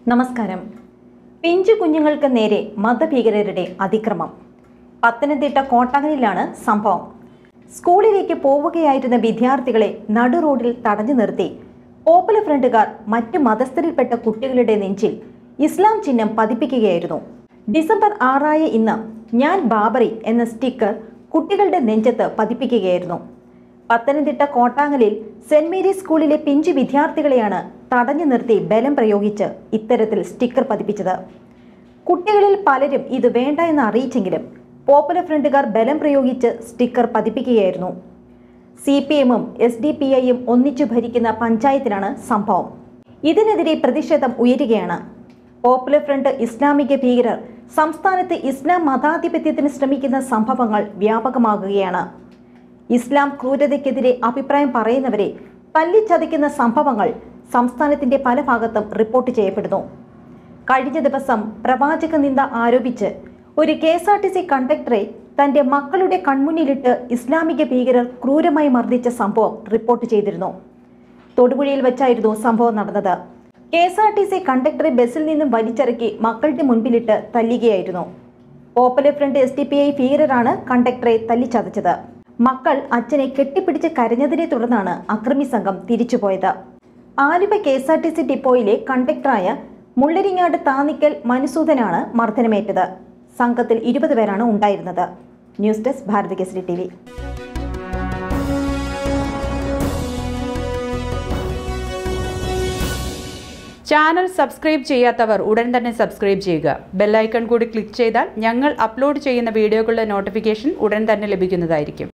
നമസ്കാരം പിഞ്ചു കുഞ്ഞുങ്ങൾക്ക് നേരെ മതഭീകരരുടെ അതിക്രമം പത്തനംതിട്ട കോട്ടാങ്ങലിലാണ് സംഭവം സ്കൂളിലേക്ക് പോവുകയായിരുന്ന വിദ്യാർത്ഥികളെ നടു റോഡിൽ തടഞ്ഞു നിർത്തി പോപ്പുലർ ഫ്രണ്ടുകാർ മറ്റ് മതസ്ഥരിൽപ്പെട്ട കുട്ടികളുടെ നെഞ്ചിൽ ഇസ്ലാം ചിഹ്നം പതിപ്പിക്കുകയായിരുന്നു ഡിസംബർ ആറായ ഇന്ന് ഞാൻ ബാബറി എന്ന സ്റ്റിക്കർ കുട്ടികളുടെ നെഞ്ചത്ത് പതിപ്പിക്കുകയായിരുന്നു പത്തനംതിട്ട കോട്ടാങ്ങലിൽ സെന്റ് മേരീസ് സ്കൂളിലെ പിഞ്ചു വിദ്യാർത്ഥികളെയാണ് തടഞ്ഞു നിർത്തി ബലം പ്രയോഗിച്ച് ഇത്തരത്തിൽ സ്റ്റിക്കർ പതിപ്പിച്ചത് കുട്ടികളിൽ പലരും ഇത് വേണ്ട എന്ന് അറിയിച്ചെങ്കിലും പോപ്പുലർ ഫ്രണ്ടുകാർ ബലം പ്രയോഗിച്ച് സ്റ്റിക്കർ പതിപ്പിക്കുകയായിരുന്നു സി പി എമ്മും എസ് ഡി പി ഐയും ഒന്നിച്ചു ഭരിക്കുന്ന പഞ്ചായത്തിലാണ് സംഭവം ഇതിനെതിരെ പ്രതിഷേധം ഉയരുകയാണ് പോപ്പുലർ ഫ്രണ്ട് ഇസ്ലാമിക ഭീകരർ സംസ്ഥാനത്ത് ഇസ്ലാം മതാധിപത്യത്തിന് ശ്രമിക്കുന്ന സംഭവങ്ങൾ വ്യാപകമാകുകയാണ് ഇസ്ലാം ക്രൂരതയ്ക്കെതിരെ അഭിപ്രായം പറയുന്നവരെ തല്ലിച്ചതയ്ക്കുന്ന സംഭവങ്ങൾ സംസ്ഥാനത്തിന്റെ പല ഭാഗത്തും റിപ്പോർട്ട് ചെയ്യപ്പെടുന്നു കഴിഞ്ഞ ദിവസം പ്രവാചക നിന്ദ ആരോപിച്ച് ഒരു K S R T C കണ്ടക്ടറെ തന്റെ മക്കളുടെ കൺമുന്നിലിട്ട് ഇസ്ലാമിക ഭീകരർ ക്രൂരമായി മർദ്ദിച്ച സംഭവം റിപ്പോർട്ട് ചെയ്തിരുന്നു തൊടുപുഴയിൽ വെച്ചായിരുന്നു സംഭവം നടന്നത് K S R T C കണ്ടക്ടറെ ബസ്സിൽ നിന്നും വലിച്ചിറക്കി മക്കളുടെ മുൻപിലിട്ട് തല്ലുകയായിരുന്നു popular front S D P I ഭീകരരാണ് കണ്ടക്ടറെ തല്ലിച്ചതച്ചത് മക്കൾ അച്ഛനെ കെട്ടിപ്പിടിച്ച് കരഞ്ഞതിനെ തുടർന്നാണ് അക്രമി സംഘം തിരിച്ചുപോയത് Aluva K S R T C ഡിപ്പോയിലെ കണ്ടക്ടറായ മുള്ളരിങ്ങാട് താന്നിക്കൽ മനുസൂദനാണ് മർദ്ദനമേറ്റത് സംഘത്തിൽ ഇരുപത് പേരാണ് ഉണ്ടായിരുന്നത് news desk Bharathi Kesari T V channel subscribe ചെയ്യാത്തവർ ഉടൻ തന്നെ സബ്സ്ക്രൈബ് ചെയ്യുക ബെല്ലൈക്കൺ കൂടി ക്ലിക്ക് ചെയ്താൽ ഞങ്ങൾ അപ്ലോഡ് ചെയ്യുന്ന വീഡിയോകളുടെ നോട്ടിഫിക്കേഷൻ ഉടൻ തന്നെ ലഭിക്കുന്നതായിരിക്കും